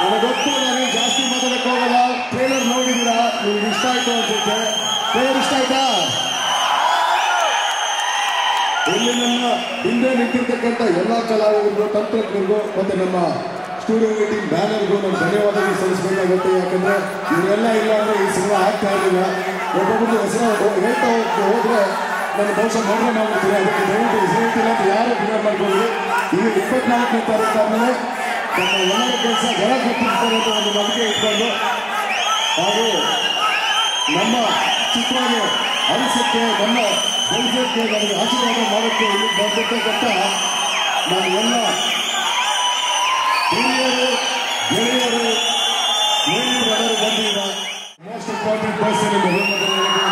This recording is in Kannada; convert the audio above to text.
ನನಗೆ ಗೊತ್ತು ನಾನು ಜಾಸ್ತಿ ಮಾತಾಡಕ್ಕೆ ಹೋಗಲ್ಲ ಟ್ರೈಲರ್ ನೋಡಿದ್ದೀರಾ ನಿಮ್ಗೆ ಇಷ್ಟ ಆಯ್ತು ಅನ್ಸುತ್ತೆ ಟ್ರೈಲರ್ ಇಷ್ಟ ಆಯ್ತಾ ಇಲ್ಲಿ ನಮ್ಮ ಹಿಂದೆ ನಿಂತಿರ್ತಕ್ಕಂಥ ಎಲ್ಲ ಕಲಾವಿದರಿಗೂ ತಂತ್ರಜ್ಞರಿಗೂ ಮತ್ತೆ ನಮ್ಮ ಸ್ಟುಡಿಯೋ ಮೀಟಿಂಗ್ ಬ್ಯಾನರ್ಗೂ ನಾನು ಧನ್ಯವಾದಗಳು ಸಲ್ಲಿಸಬೇಕಾಗುತ್ತೆ ಯಾಕಂದ್ರೆ ಇವರೆಲ್ಲ ಇಲ್ಲ ಅಂದ್ರೆ ಈ ಸಿನಿಮಾ ಆಗ್ತಾ ಇರಲಿಲ್ಲ ಒಬ್ಬೊಬ್ಬರು ಹೆಸರು ಹೇಳ್ತಾ ಹೋಗ್ತಾ ಹೋದ್ರೆ ನನ್ನ ಬಹುಶಃ ಮರಣ ಮಾಡ್ಬಿಡ್ತೀನಿ ಅದಕ್ಕೆ ದಯವಿಟ್ಟು ಹೆಸರು ಹೇಳ್ತಿಲ್ಲ ಅಂತ ಯಾರು ಕ್ಲಿಯರ್ ಮಾಡ್ಕೊಳ್ಳಿ ಈಗ ಇಪ್ಪತ್ನಾಲ್ಕನೇ ತಾರೀಕು ಆದ್ಮೇಲೆ ನಮ್ಮ ಎಲ್ಲರ ಕೆಲಸ ಜನ ಕೊಟ್ಟಿರ್ತಾರೆ ಅಂತ ಒಂದು ನಂಬಿಕೆ ಇಟ್ಕೊಂಡು ಹಾಗೂ ನಮ್ಮ ಚಿತ್ರಗೆ ಅನಿಸಕ್ಕೆ ನಮ್ಮ ಬೆಳೆಸಕ್ಕೆ ನಮಗೆ ಆಶೀರ್ವಾದ ಮಾಡೋಕ್ಕೆ ಇಲ್ಲಿ ಬಂದಿರ್ತಕ್ಕಂಥ ನಾನು ಎಲ್ಲ ಹಿರಿಯರು ಗೆಳೆಯರು ಗೆಳೆಯರು ಬಂದಿಲ್ಲ ಮೋಸ್ಟ್ ಇಂಪಾರ್ಟೆಂಟ್ ಪರ್ಸನ್